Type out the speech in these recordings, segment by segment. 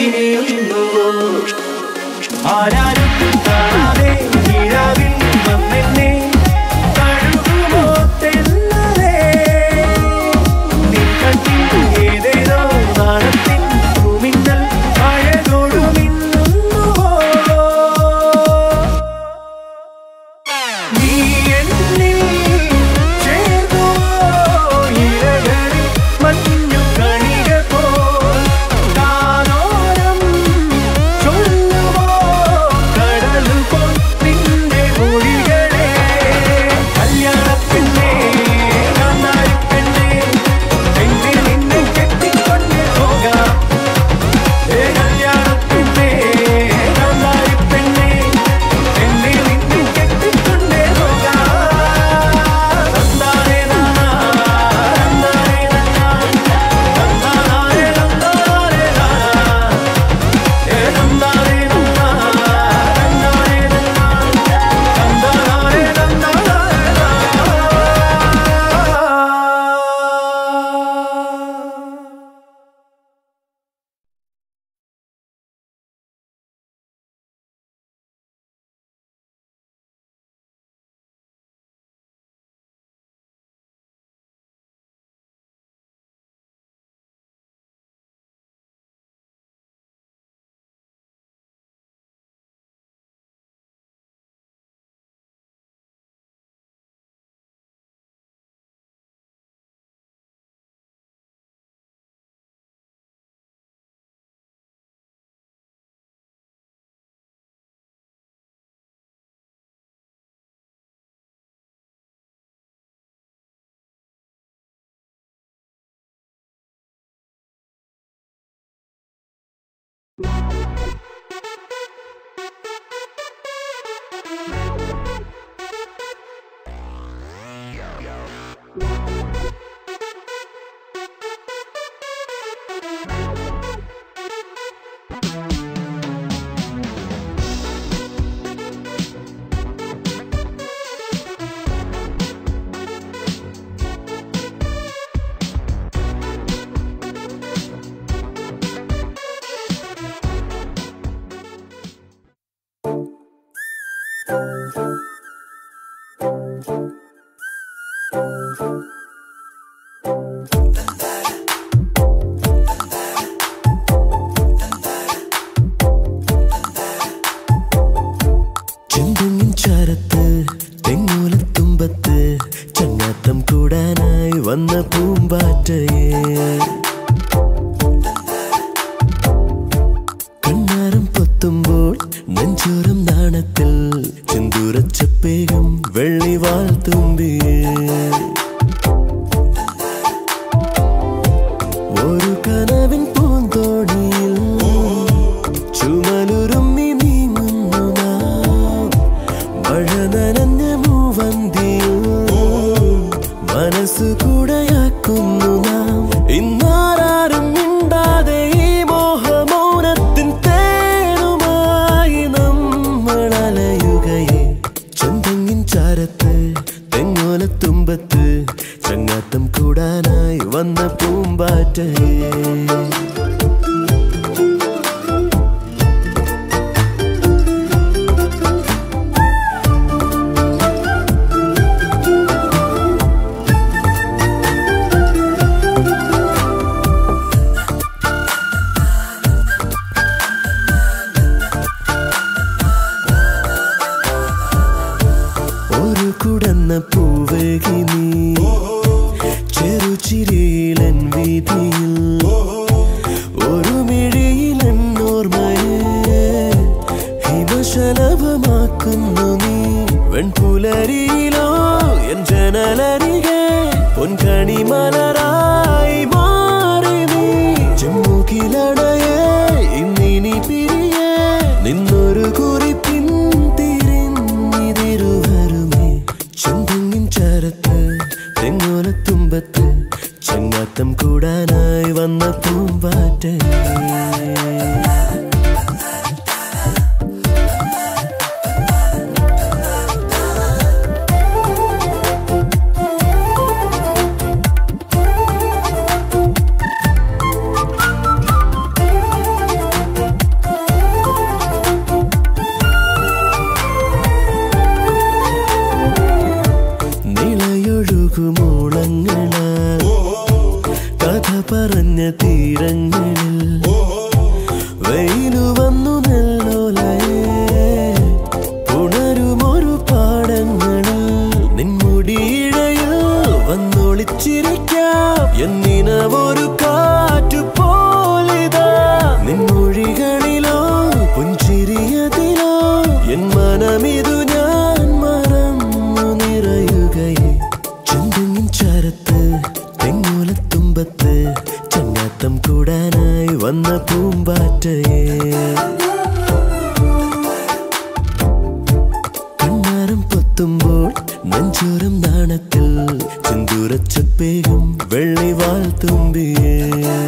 പിരിയുന്നുവോ ആരാരും കാണാതെ ഇഴവിൽ വന്നെന്നെ കഴുകുമോ തെന്നലേ നിൻ കണ്ണിൽ ഏതേതോ നാണത്തിൻ ഭൂമിന്നൽ അഴകോടു മിന്നുന്നുവോ നീ എന്നിൽ ചേർന്നുവോ ഇരകളിൽ മഞ്ഞു കണിക പോൽ കാതോരം ചൊല്ലുവോ കടൽ പോൽ നിന്റെ മൊഴികളെ കല്യാണപ്പെണ്ണേ കാന്താരിപ്പെണ്ണേ നെഞ്ചിൽ നിന്നെ കെട്ടിക്കൊണ്ട് പോകാം ഏ കല്യാണപ്പെണ്ണേ കാന്താരിപ്പെണ്ണേ നെഞ്ചിൽ നിന്നെ കെട്ടിക്കൊണ്ട് പോകാം തന്നാരേ നാനാ തന്നാരേ നാനാ തന്നാരേ തന്നാരേ നാനാ ഏ തന്നാരേ നാനാ തന്നാരേ നാനാ തന്നാരേ തന്നാരേ ചെന്തെങ്ങിൻ ചാരത്ത് തെങ്ങോലത്തുമ്പത്ത് ചങ്ങാത്തം കൂടാനായി വന്ന പൂമ്പാറ്റയെ കണ്ണാരം പൊത്തുമ്പോൾ നെഞ്ചോരം നാണത്തിൽ ചെന്തൂരച്ചപ്പേകം വെള്ളിവാൾ തുമ്പിയേ ഒരു കനവിൻ പൂന്തോണിയിൽ ചുമലുരുമ്മി നീങ്ങുന്നു നാം മഴ നനഞ്ഞ മൂവന്തിയിൽ മനസ്സു കൂടെയാക്കുന്നു നാം ഇന്നാരും മിണ്ടാതെ ഈ മോഹമൗനത്തിൻ തേനുമായി നമ്മൾ അലയുകയെ ചന്തങ്ങിൻ ചാരത്ത് തെങ്ങോലത്തുമ്പത്ത് ചങ്ങാത്തം കൂടാനായി വന്ന പൂമ്പാറ്റയെ ഒരു കുടന്ന പൂവേകി നീ ചെറുചിരിയിലൻ വീതിയിൽ ഒരു മിഴിയിലൻ ഓർമ്മയെ ഹിമശലഭമാക്കുന്നു നീ വെൺപുലരിയിലോ എൻ ജനലരികെ പൊൻകണി മലരായി മാറി നീ ചെമ്മുകിലണയെ ഇന്നിനി പിരിയെ നിന്നൊരു കുറിപ്പിൻ തിരിഞ്ഞിതിരുവരുമേ ചെന്തെങ്ങിൻ ചാരത്ത് തെങ്ങോലത്തുമ്പത്ത് ചങ്ങാത്തം കൂടാനായി വന്ന പൂമ്പാറ്റ വെയിലു വന്നു നെല്ലോലയേ ഉണരുമൊരു പാടങ്ങളിൽ നിൻമുടിയിഴയിൽ വന്നൊളിച്ചിരിക്കാം എന്നിനവൊരു കാറ്റു പോലിതാ നിൻമൊഴികളിലോ പുഞ്ചിരിയതിലോ എൻ മനമിതു ഞാൻ മറന്നു നിറയുകയെ ചെന്തെങ്ങിൻ ചരത്ത് തെങ്ങോലത്തുമ്പത്ത് ചങ്ങാത്തം കൂടാനായി വന്ന പൂമ്പാറ്റയെ കണ്ണാരം പൊത്തുമ്പോൾ നെഞ്ചോരം നാണത്തിൽ ചെന്തൂരച്ചപ്പേകും വെള്ളിവാൾ തുമ്പിയേ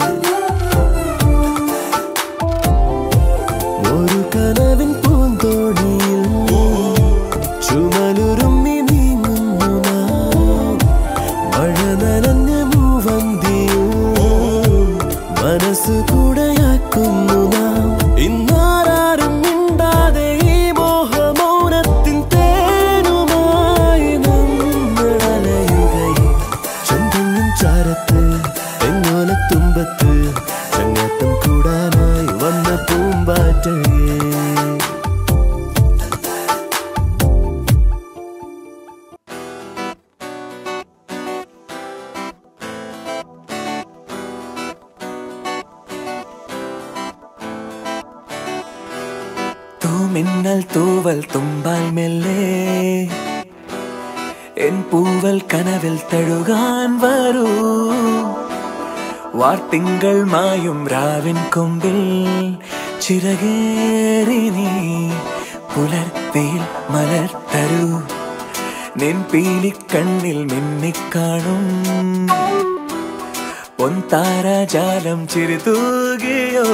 ഒരു കനവിൻ പൂന്തോണിയിൽ ചുമലുരുമ്മി നീങ്ങുന്നു നാം മഴ നനഞ്ഞ മൂവന്തിയിൽ മനസ്സ് കൂടെയാക്കുന്നു നാം ഇന്നാരും മിണ്ടാതെ ഈ മോഹമൗനത്തിൻ തേനുമായി നമ്മൾ അലയുകയും ചന്തങ്ങും ചാരത്ത് തെങ്ങോലത്തുമ്പത്ത് ചങ്ങാത്തം കൂടാനായി വന്ന പൂമ്പാറ്റയെ തൂമിന്നൽ തൂവൽ തുമ്പാൽ മെല്ലെ എൻ പൂവൽ കനവിൽ തഴുകാൻ വരൂ വാർത്തിങ്കൾ മായും രാവിൻ കൊമ്പിൽ ചിറകേറി നീ പുലർത്തിയിൽ മലർത്തരൂ നിൻ പീലിക്കണ്ണിൽ മിന്നിക്കാണും പൊൻതാരാജാലം ചിരിതൂകിയോ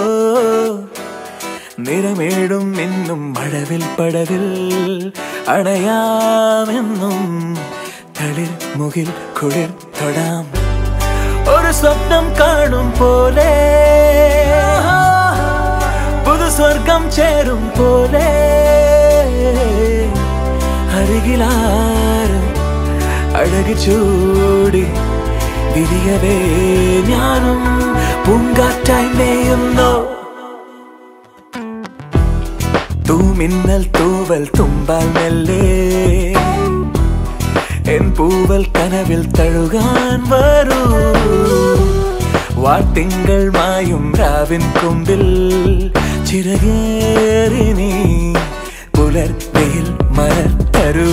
നിറമേടും ഇന്നും മഴവിൽ പടവിൽ അണയാമെന്നും തളിർ മുകിൽ കുളിർ തൊടാം ഒരു സ്വപ്നം കാണും പോലെ പുതു സ്വർഗം ചേരും പോലെ അരികിലാരും അഴകി ചൂടി വിരിയവേ ഞാനും പൂങ്കാറ്റായി മേയുന്നോ തൂമിന്നൽ തൂവൽ തുമ്പാൽ മെല്ലെ എൻ പൂവൽ കനവിൽ തഴുകാൻ വരൂ വാർത്തിങ്കൾ മായും രാവിൻ കൊമ്പിൽ ചിറകേറി നീ പുലർത്തയിൽ മലർത്തരൂ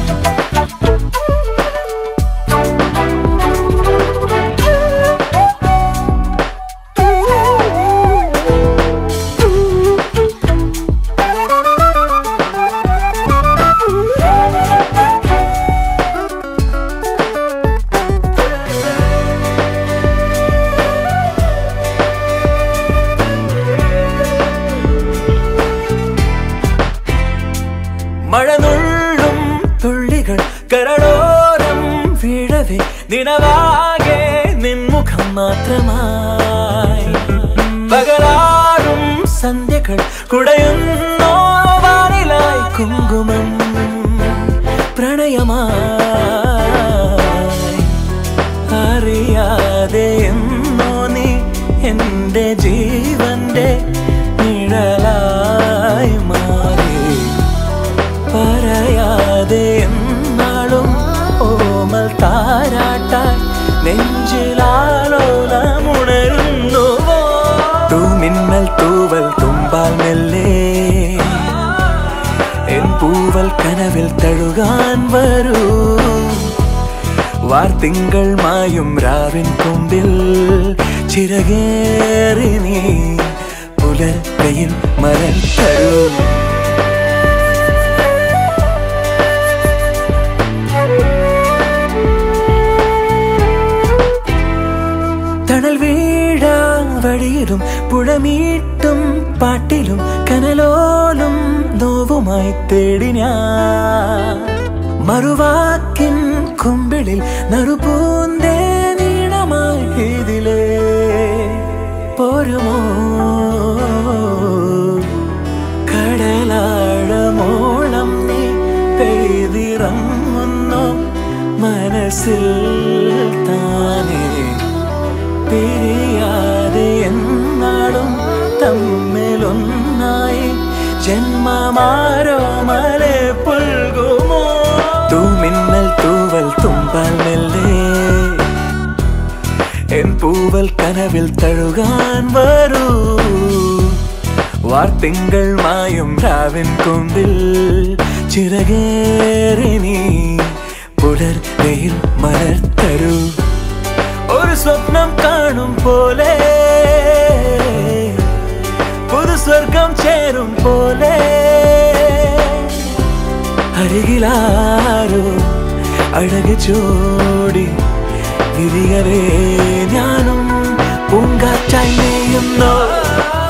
മഴനുള്ളും തുള്ളികൾ കരളോരം വീഴവേ നിനവാകെ നിൻമുഖം മാത്രമായി പകലാറും സന്ധ്യകൾ കുടയുന്നോ വാനിലായി കുങ്കുമം പ്രണയമായി അറിയാതെ എന്നോ നീ എന്റെ ജീവന്റെ നിഴലായി മാറി പറയാതെ എന്നാളും ഓമൽ താരാട്ടാൻ നെഞ്ചിലാലോലമുണരുന്നു തൂമിന്നൽ തൂവൽ തുമ്പാൽ മെല്ലെ എൻ പൂവൽ കനവിൽ തഴുകാൻ വരൂ വാർത്തിങ്കൾ മായും രാവിൻ കൊമ്പിൽ ചിറകേറി നീ പുലർക്കയിൽ മരൽ തരൂ തണൽ വീഴാ വഴിയിലും പുഴമീട്ടും പാട്ടിലും കനലോലും നോവുമായി തേടി ഞാൻ മറുവാക്കിൻ കുമ്പിളിൽ നറുപൂന്തേ നീണമായി ഇതിലേ പോരുമോ കടലാഴമോളം നീ പെയ്തിറങ്ങുന്നു മനസ്സിൽ താനേ പിരിയാതെ എന്നാളും തമ്മിലൊന്നാകാൻ ജന്മമാരോ മലെ പുൽകുമോ തൂമിന്നൽ തൂവൽ തുമ്പാൽ മെല്ലെ എൻ പൂവൽ കനവിൽ തഴുകാൻ വരൂ വാർത്തിങ്കൾ മായും രാവിൻ കൊമ്പിൽ ചിറകേറി നീ പുലർ വെയിൽ മലർത്തരൂ ഒരു സ്വപ്നം കാണും പോലെ പുതു സ്വർഗം ചേരും പോലെ അരികിലാരോ അഴക് ചോടി വിരിയവേ ഞാനും പൂങ്കാറ്റായി നെയ്യുന്നോ